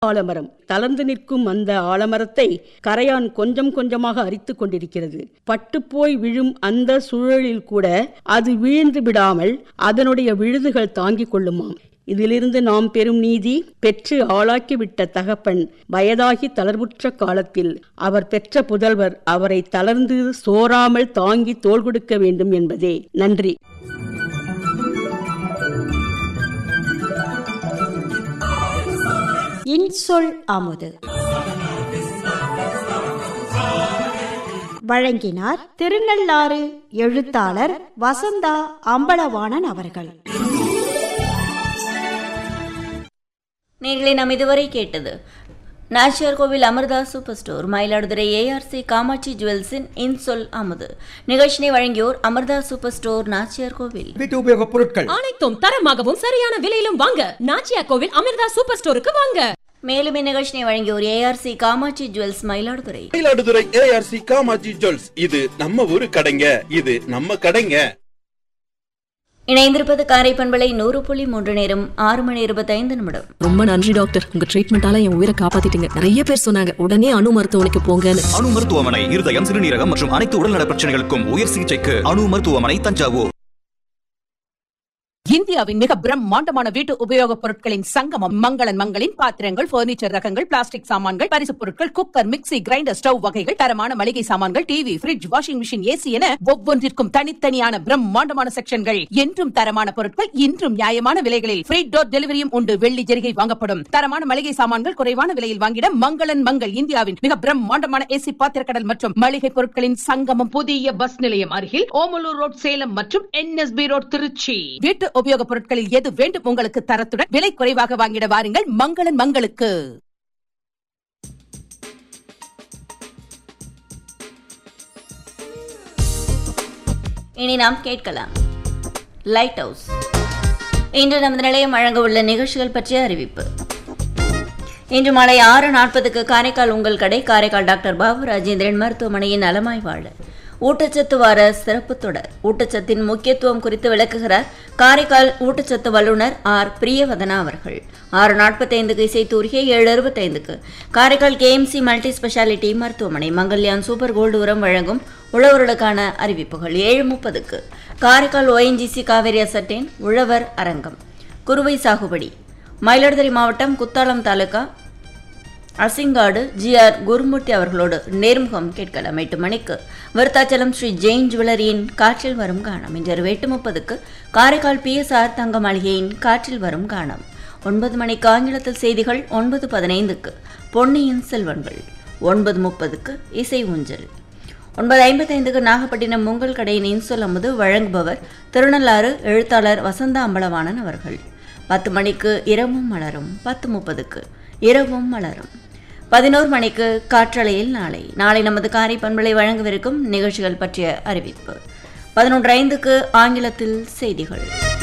ஆலமரம் தளர்ந்து நிற்கும் அந்த ஆலமரத்தை கரையான் கொஞ்சம் கொஞ்சமாக அரித்துக் கொண்டிருக்கிறது பட்டுப்போய் விழும் அந்த சூழலில் கூட அது வீழ்ந்து விடாமல் அதனுடைய விழுதுகள் தாங்கிக் கொள்ளுமாம் இதிலிருந்து நாம் பெறும் நீதி பெற்று ஆளாக்கிவிட்ட தகப்பன் வயதாகி தளர்வுற்ற காலத்தில் அவர் பெற்ற புதல்வர் அவரை தளர்ந்து சோராமல் தாங்கி தோள் கொடுக்க வேண்டும் என்பதே நன்றி இன்சொல் அமுது வழங்கினார் திருநள்ளாறு எழுத்தாளர் வசந்தா அம்பலவாணன் அவர்கள் நேர்களை நாம் இதுவரை கேட்டது Nachiyar Kovil Amritha super store Mayiladuthurai A R C Kamatchi ஜுவல்ஸின் இன்சொல் அமுது நிகழ்ச்சினை வழங்கியோர் அமிர்தா சூப்பர் ஸ்டோர் நாச்சியார் கோவில் வீட்டு உபயோகப் பொருட்கள் அனைத்தும் தரமாகவும் சரியான விலையிலும் வாங்க நாச்சியா கோவில் அமிர்தா சூப்பர் ஸ்டோருக்கு வாங்க மேலும் இந்நிகழ்ச்சினை வழங்கியோர் A R C Kamatchi jewels Mayiladuthurai Mayiladuthurai A R C Kamatchi jewels இது நம்ம ஊரு கடைங்க இது நம்ம கடைங்க இணைந்திருப்பது காரை பண்பலை நூறு புள்ளி மூன்று நேரம் ஆறு மணி இருபத்தைந்து நிமிடம் ரொம்ப நன்றி டாக்டர் உங்க ட்ரீட்மெண்டால என் உயிரை காப்பாத்திட்டீங்க நிறைய பேர் சொன்னாங்க உடனே அணு மருத்துவமனைக்கு போங்கன்னு அணு மருத்துவமனை இருதயம் சிறுநீரகம் மற்றும் அனைத்து உடல்நல பிரச்சனைகளுக்கும் உயர் சிகிச்சைக்கு அணு மருத்துவமனை தஞ்சாவூர் இந்தியாவின் மிக பிரம்மாண்டமான வீட்டு உபயோகப் பொருட்களின் சங்கமம் மங்களன் மங்களின் பாத்திரங்கள் பர்னிச்சர் ரகங்கள் பிளாஸ்டிக் சாமான்கள் பரிசுப் பொருட்கள் குக்கர் மிக்ஸி கிரைண்டர் ஸ்டவ் வகைகள் தரமான மளிகை சாமான்கள் TV fridge washing machine A C என ஒவ்வொன்றிற்கும் தனித்தனியான பிரம்மாண்டமான செக்ஷன்கள் என்றும் தரமான பொருட்கள் இன்றும் நியாயமான விலைகளில் ஃப்ரீ டோர் டெலிவரியும் உண்டு வெள்ளி ஜெரிகை வாங்கப்படும் தரமான மளிகை சாமான்கள் குறைவான விலையில் வாங்கிட மங்களன் மங்கள் இந்தியாவின் மிக பிரம்மாண்டமான ஏசி பாத்திரக்கடல் மற்றும் மளிகை பொருட்களின் சங்கமம் புதிய பஸ் நிலையம் அருகில் ஓமலூர் ரோட் சேலம் மற்றும் என்எஸ்பி ரோட் திருச்சி வீட்டு உபயோகப் பொருட்களில் எது வேண்டும் உங்களுக்கு தரத்துடன் விலை குறைவாக வாங்கிட வாருங்கள் மங்களன் மங்களுக்கு இனி நாம் கேட்கலாம் லைட் ஹவுஸ் இன்று நமது நிலையம் வழங்க உள்ள நிகழ்ச்சிகள் பற்றிய அறிவிப்பு இன்று மாலை ஆறு நாற்பதுக்கு காரைக்கால் உங்கள் கடை காரைக்கால் டாக்டர் பாபு ராஜேந்திரன் மருத்துவமனையின் நலமாய் வாழ ஊட்டச்சத்து வார சிறப்பு தொடர் ஊட்டச்சத்தின் முக்கியத்துவம் குறித்து விளக்குகிறார் காரைக்கால் ஊட்டச்சத்து வல்லுநர் ஆர் பிரியவதனா அவர்கள் ஆறு நாற்பத்தைந்துக்கு இசைத்தூரிகை ஏழு அறுபத்தைந்துக்கு காரைக்கால் கேஎம்சி மல்டி ஸ்பெஷாலிட்டி மருத்துவமனை மங்கல்யான் சூப்பர் கோல்டு உரம் வழங்கும் உழவர்களுக்கான அறிவிப்புகள் ஏழு முப்பதுக்கு காரைக்கால் ஓஎன்ஜிசி காவேரி அசட்டின் உழவர் அரங்கம் குறுவை சாகுபடி மயிலாடுதுறை மாவட்டம் குத்தாலம் தாலுகா அசிங்காடு ஜிஆர் குருமூர்த்தி அவர்களோடு நேர்முகம் கேட்கலாம் எட்டு மணிக்கு விருத்தாச்சலம் ஸ்ரீ ஜெயின் ஜுவல்லரியின் காற்றில் வரும் காணம் இன்று எட்டு முப்பதுக்கு காரைக்கால் பிஎஸ்ஆர் தங்க மாளிகையின் காற்றில் வரும் காணம் ஒன்பது மணிக்கு ஆங்கிலத்தில் செய்திகள் ஒன்பது பதினைந்துக்கு பொன்னியின் செல்வன்கள் ஒன்பது முப்பதுக்கு இசை ஊஞ்சல் ஒன்பது ஐம்பத்தைந்துக்கு நாகப்பட்டினம் உங்கள் கடையின் இன்சொல் அமுது வழங்குபவர் திருநள்ளாறு எழுத்தாளர் வசந்தா அம்பலவாணன் அவர்கள் பத்து மணிக்கு இரவும் மலரும் பத்து முப்பதுக்கு இரவும் மலரும் பதினோரு மணிக்கு காற்றலையில் நாளை நாளை நமது காரை பண்பலை வழங்கவிருக்கும் நிகழ்ச்சிகள் பற்றிய அறிவிப்பு பதினொன்று ஐந்துக்கு ஆங்கிலத்தில் செய்திகள்